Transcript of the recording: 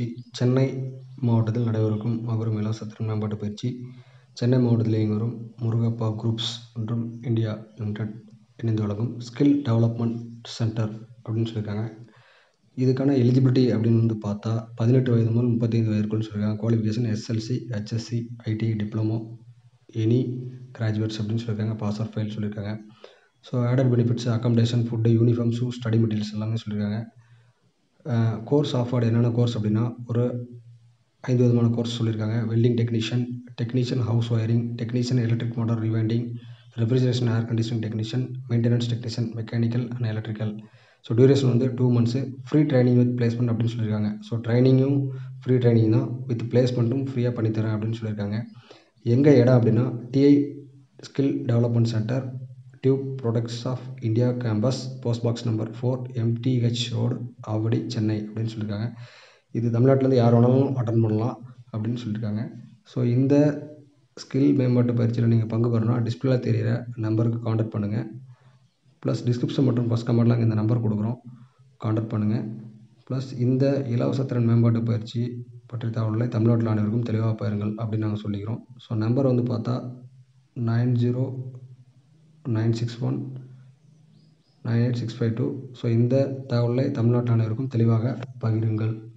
பயிற்சி சென்னை மாவட்டத்தில் நடைபெறவிருக்கும் மாபெரும் இலவச திறன் மேம்பாட்டு பயிற்சி சென்னை மாவட்டத்தில் இயங்கி வரும் முருகப்பா குரூப்ஸ் மற்றும் இந்தியா லிமிடெட் இணைந்து வழங்கும் ஸ்கில் டெவலப்மெண்ட் சென்டர் அப்படின்னு சொல்லியிருக்காங்க இதுக்கான எலிஜிபிலிட்டி அப்படின்னு வந்து பார்த்தா பதினெட்டு வயது முதல் முப்பத்தைந்து வயதுக்குள்னு சொல்லியிருக்காங்க qualification SSLC HSC ITI diploma any graduates அப்படின்னு சொல்லியிருக்காங்க பாஸ் ஆர் ஃபெயில் சொல்லியிருக்காங்க so added benefits accommodation food uniform shoe study materials எல்லாமே சொல்லியிருக்காங்க கோர்ஸ் ஆஃபர்டு என்னென்ன கோர்ஸ் அப்படின்னா ஒரு ஐந்து விதமான கோர்ஸ் சொல்லியிருக்காங்க welding technician technician house wiring technician electric motor rewinding refrigeration air conditioning technician maintenance technician mechanical and electrical so duration வந்து two months free training with placement அப்படின்னு சொல்லியிருக்காங்க ஸோ ட்ரைனிங்கும் ஃப்ரீ ட்ரைனிங் தான் வித் பிளேஸ்மெண்ட்டும் ஃப்ரீயாக பண்ணித்தரேன் அப்படின்னு சொல்லியிருக்காங்க எங்கே இடம் அப்படின்னா TI skill development centre tube products of India campus post box number four MTH road Avadi Chennai அப்படின்னு சொல்லியிருக்காங்க இது தமிழ்நாட்டிலேருந்து யார் வேணாலும் அட்டன் பண்ணலாம் அப்படின்னு சொல்லியிருக்காங்க ஸோ இந்த ஸ்கில் மேம்பாட்டு பயிற்சியில் நீங்கள் பங்கு பெறணும்னா டிஸ்பிளேல தெரிகிற நம்பருக்கு காண்டாக்ட் பண்ணுங்கள் ப்ளஸ் டிஸ்கிரிப்ஷன் மற்றும் ஃபஸ்ட் கமெண்ட்லாம் இந்த நம்பர் கொடுக்குறோம் காண்டாக்ட் பண்ணுங்கள் ப்ளஸ் இந்த இலவச திறன் மேம்பாட்டு பயிற்சி பற்றிய தகவல்களை தமிழ்நாட்டில் அனைவருக்கும் தெளிவாக பயிருங்கள் அப்படின்னு நாங்கள் சொல்லிக்கிறோம் ஸோ நம்பர் வந்து பார்த்தா nine zero nine six one nine eight six five two so இந்த தகவலை தமிழ்நாட்டு அனைவருக்கும் தெளிவாக பகிருங்கள்